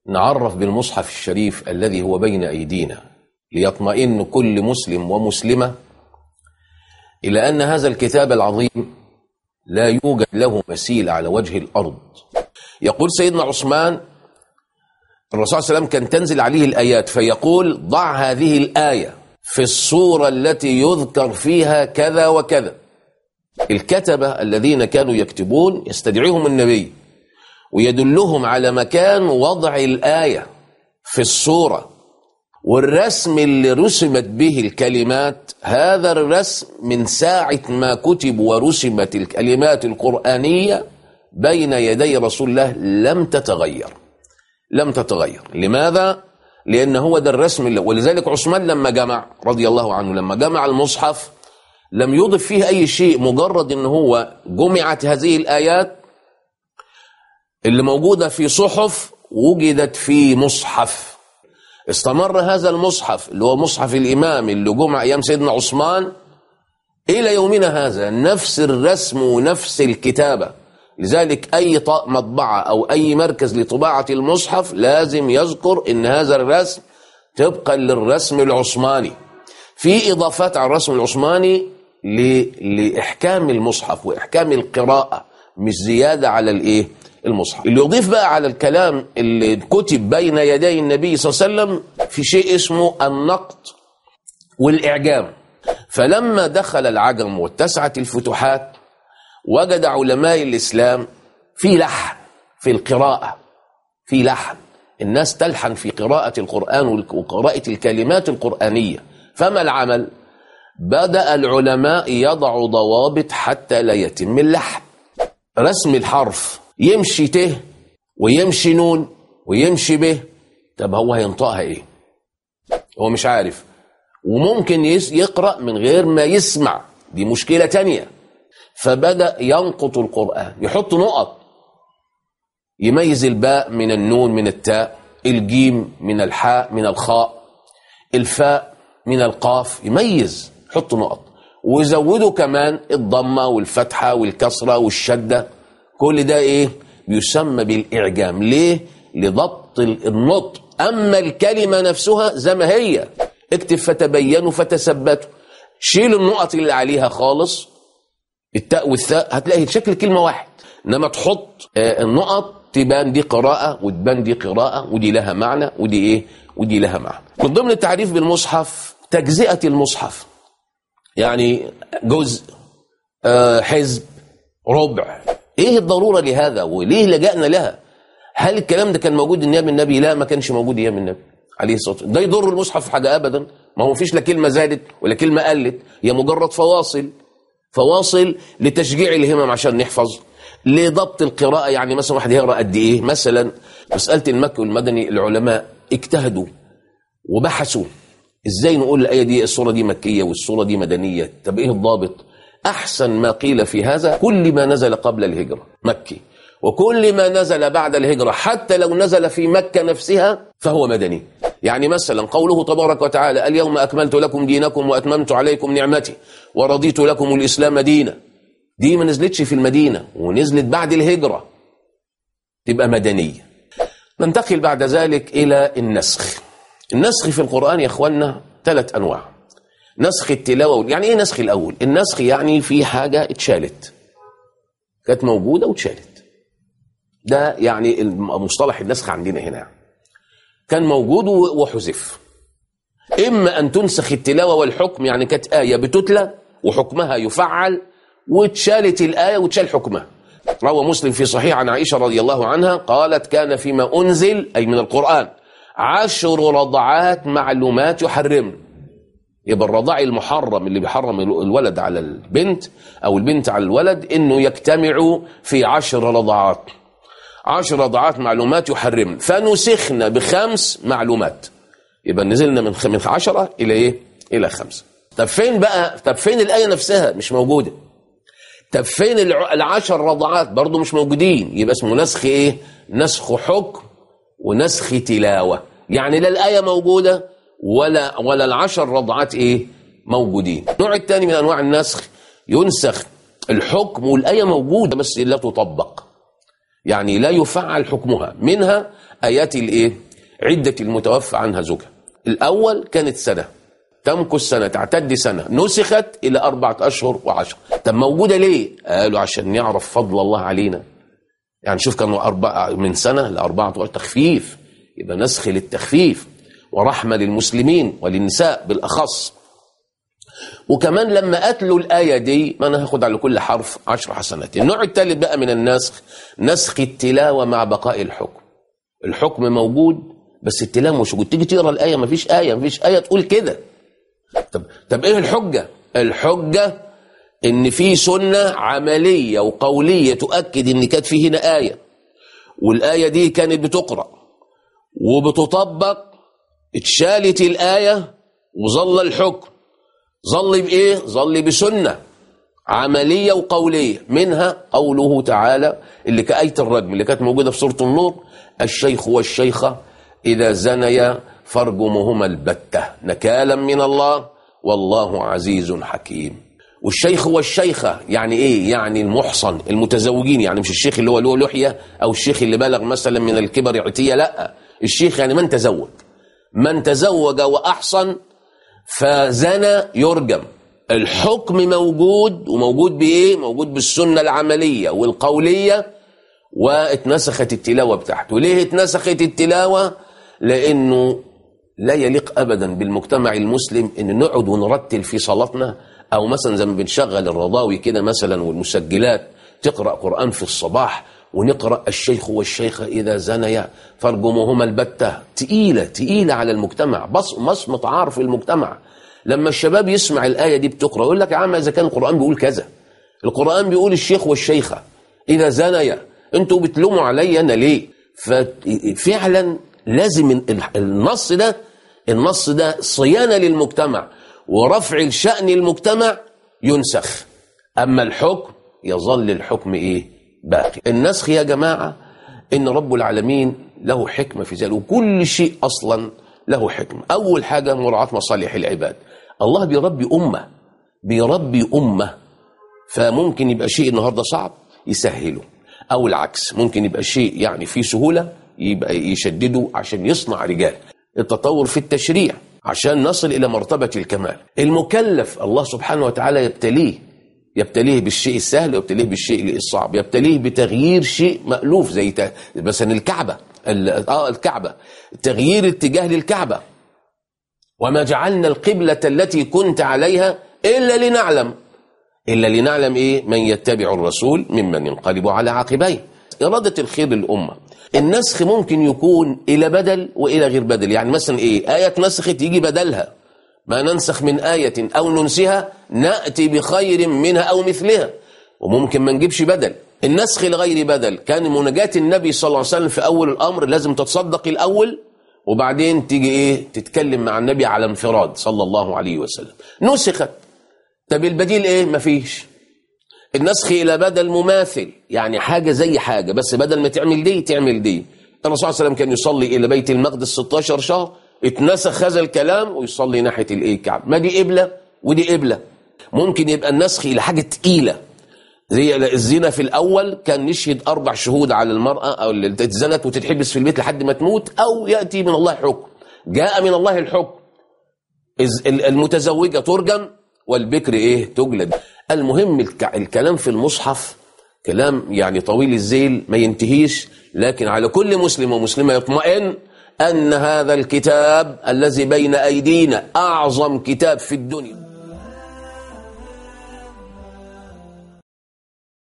نعرف بالمصحف الشريف الذي هو بين أيدينا ليطمئن كل مسلم ومسلمة إلى أن هذا الكتاب العظيم لا يوجد له مثيل على وجه الأرض يقول سيدنا عثمان الرسول صلى الله عليه وسلم كان تنزل عليه الآيات فيقول ضع هذه الآية في الصورة التي يذكر فيها كذا وكذا الكتبة الذين كانوا يكتبون يستدعيهم النبي ويدلهم على مكان وضع الآية في الصورة والرسم اللي رسمت به الكلمات هذا الرسم من ساعة ما كتب ورسمت الكلمات القرآنية بين يدي رسول الله لم تتغير لم تتغير لماذا؟ لأن هو ده الرسم اللي ولذلك عثمان لما جمع رضي الله عنه لما جمع المصحف لم يضف فيه أي شيء مجرد أن هو جمعت هذه الآيات اللي موجودة في صحف وجدت في مصحف استمر هذا المصحف اللي هو مصحف الإمام اللي جمع أيام سيدنا عثمان إلى يومنا هذا نفس الرسم ونفس الكتابة لذلك أي مطبعة أو أي مركز لطباعة المصحف لازم يذكر إن هذا الرسم طبقا للرسم العثماني في إضافات على الرسم العثماني لإحكام المصحف وإحكام القراءة مش زيادة على الإيه المصحف اللي يضيف بقى على الكلام اللي كتب بين يدي النبي صلى الله عليه وسلم في شيء اسمه النقد والإعجام فلما دخل العجم واتسعت الفتوحات وجد علماء الإسلام في لحن في القراءة في لحن الناس تلحن في قراءة القرآن وقراءة الكلمات القرآنية فما العمل بدأ العلماء يضعوا ضوابط حتى لا يتم اللحن رسم الحرف يمشي ت ويمشي نون ويمشي ب طب هو هينطقها ايه هو مش عارف وممكن يقرأ من غير ما يسمع دي مشكلة تانية فبدأ ينقط القرآن يحط نقط يميز الباء من النون من التاء الجيم من الحاء من الخاء الفاء من القاف يميز يحط نقط ويزودوا كمان الضمة والفتحة والكسرة والشدة كل ده ايه بيسمى بالإعجام ليه لضبط النطق أما الكلمة نفسها زي ما هي اكتب فتبينوا فتثبتوا شيل النقط اللي عليها خالص التاء والثاء هتلاقي شكل كلمة واحد انما تحط النقط تبان دي قراءة وتبان دي قراءة ودي لها معنى ودي ايه ودي لها معنى من ضمن التعريف بالمصحف تجزئة المصحف يعني جزء حزب ربع ايه الضرورة لهذا وليه لجأنا لها هل الكلام ده كان موجود ايام النبي لا ما كانش موجود ايام النبي عليه الصلاة والسلام ده يضر المصحف في حاجة ابدا ما هو فيش لا كلمة زادت ولا كلمة قلت هي مجرد فواصل فواصل لتشجيع الهمم عشان نحفظ لضبط القراءة يعني مثلا واحد يقرأ قد ايه مثلا مسألة المكي والمدني العلماء اجتهدوا وبحثوا ازاي نقول الآية دي الصورة دي مكية والصورة دي مدنية طب ايه الضابط أحسن ما قيل في هذا كل ما نزل قبل الهجرة مكي وكل ما نزل بعد الهجرة حتى لو نزل في مكة نفسها فهو مدني يعني مثلا قوله تبارك وتعالى اليوم أكملت لكم دينكم وأتممت عليكم نعمتي ورضيت لكم الإسلام دينا دي ما نزلتش في المدينة ونزلت بعد الهجرة تبقى مدنية ننتقل بعد ذلك إلى النسخ النسخ في القرآن يا أخوانا ثلاث أنواع نسخ التلاوة يعني إيه نسخ الأول النسخ يعني في حاجة اتشالت كانت موجودة واتشالت ده يعني مصطلح النسخ عندنا هنا كان موجود وحذف إما أن تنسخ التلاوة والحكم يعني كانت آية بتتلى وحكمها يفعل واتشالت الآية واتشال حكمها روى مسلم في صحيح عن عائشة رضي الله عنها قالت كان فيما أنزل أي من القرآن عشر رضعات معلومات يحرم يبقى الرضاع المحرم اللي بيحرم الولد على البنت أو البنت على الولد إنه يجتمع في عشر رضعات عشر رضعات معلومات يحرم فنسخنا بخمس معلومات يبقى نزلنا من من عشرة إلى إيه؟ إلى خمسة طب فين بقى طب فين الآية نفسها مش موجودة طب فين العشر رضعات برضو مش موجودين يبقى اسمه نسخ إيه نسخ حكم ونسخ تلاوة يعني لا الآية موجودة ولا ولا العشر رضعات إيه موجودين النوع الثاني من أنواع النسخ ينسخ الحكم والآية موجودة بس لا تطبق يعني لا يفعل حكمها منها آيات الإيه عدة المتوفى عنها زوجها الأول كانت سنة تمكث سنة تعتد سنة نسخت إلى أربعة أشهر وعشر طب موجودة ليه؟ قالوا عشان نعرف فضل الله علينا يعني شوف كانوا أربعة من سنة لأربعة أشهر تخفيف يبقى نسخ للتخفيف ورحمة للمسلمين وللنساء بالأخص وكمان لما قتلوا الآية دي ما أنا هاخد على كل حرف عشر حسنات النوع الثالث بقى من النسخ نسخ التلاوة مع بقاء الحكم الحكم موجود بس التلاوة مش موجود تيجي تقرا الآية ما فيش آية ما فيش آية تقول كده طب طب إيه الحجة الحجة إن في سنة عملية وقولية تؤكد إن كانت في هنا آية والآية دي كانت بتقرأ وبتطبق اتشالت الآية وظل الحكم ظل بإيه؟ ظل بسنة عملية وقولية منها قوله تعالى اللي كآية الرجم اللي كانت موجودة في سورة النور الشيخ والشيخة إذا زنيا فارجمهما البتة نكالا من الله والله عزيز حكيم والشيخ والشيخة يعني ايه يعني المحصن المتزوجين يعني مش الشيخ اللي هو له لحية او الشيخ اللي بلغ مثلا من الكبر عتية لا الشيخ يعني من تزوج من تزوج وأحصن فزنى يرجم الحكم موجود وموجود بإيه موجود بالسنة العملية والقولية واتنسخت التلاوة بتاعته ليه اتنسخت التلاوة لأنه لا يليق أبدا بالمجتمع المسلم أن نقعد ونرتل في صلاتنا أو مثلا زي ما بنشغل الرضاوي كده مثلا والمسجلات تقرأ قرآن في الصباح ونقرأ الشيخ والشيخة إذا زنيا فارجمهما البتة تقيلة تقيلة على المجتمع بص مصمت عار في المجتمع لما الشباب يسمع الآية دي بتقرأ يقول لك يا عم إذا كان القرآن بيقول كذا القرآن بيقول الشيخ والشيخة إذا زنيا أنتوا بتلوموا عليا أنا ليه ففعلا لازم النص ده النص ده صيانة للمجتمع ورفع الشأن المجتمع ينسخ أما الحكم يظل الحكم إيه باقي النسخ يا جماعة إن رب العالمين له حكمة في ذلك وكل شيء أصلا له حكمة أول حاجة مراعاة مصالح العباد الله بيربي أمة بيربي أمة فممكن يبقى شيء النهاردة صعب يسهله أو العكس ممكن يبقى شيء يعني فيه سهولة يبقى يشدده عشان يصنع رجال التطور في التشريع عشان نصل إلى مرتبة الكمال المكلف الله سبحانه وتعالى يبتليه يبتليه بالشيء السهل ويبتليه بالشيء الصعب يبتليه بتغيير شيء مألوف زي مثلا الكعبة اه الكعبة تغيير اتجاه للكعبة وما جعلنا القبلة التي كنت عليها إلا لنعلم إلا لنعلم إيه من يتبع الرسول ممن ينقلب على عقبيه إرادة الخير للأمة النسخ ممكن يكون إلى بدل وإلى غير بدل يعني مثلا إيه آية نسخت يجي بدلها ما ننسخ من آية أو ننسها نأتي بخير منها أو مثلها وممكن ما نجيبش بدل النسخ لغير بدل كان مناجاة النبي صلى الله عليه وسلم في أول الأمر لازم تتصدق الأول وبعدين تيجي إيه تتكلم مع النبي على انفراد صلى الله عليه وسلم نسخت طب البديل إيه مفيش النسخ إلى بدل مماثل يعني حاجة زي حاجة بس بدل ما تعمل دي تعمل دي الرسول صلى الله عليه وسلم كان يصلي إلى بيت المقدس 16 شهر اتنسخ هذا الكلام ويصلي ناحية الايه الكعبة ما دي قبلة ودي قبلة ممكن يبقى النسخ إلى حاجة تقيلة زي الزنا في الأول كان نشهد أربع شهود على المرأة أو اللي اتزنت وتتحبس في البيت لحد ما تموت أو يأتي من الله حكم جاء من الله الحكم المتزوجة ترجم والبكر إيه تجلد المهم الكلام في المصحف كلام يعني طويل الزيل ما ينتهيش لكن على كل مسلم ومسلمة يطمئن أن هذا الكتاب الذي بين أيدينا أعظم كتاب في الدنيا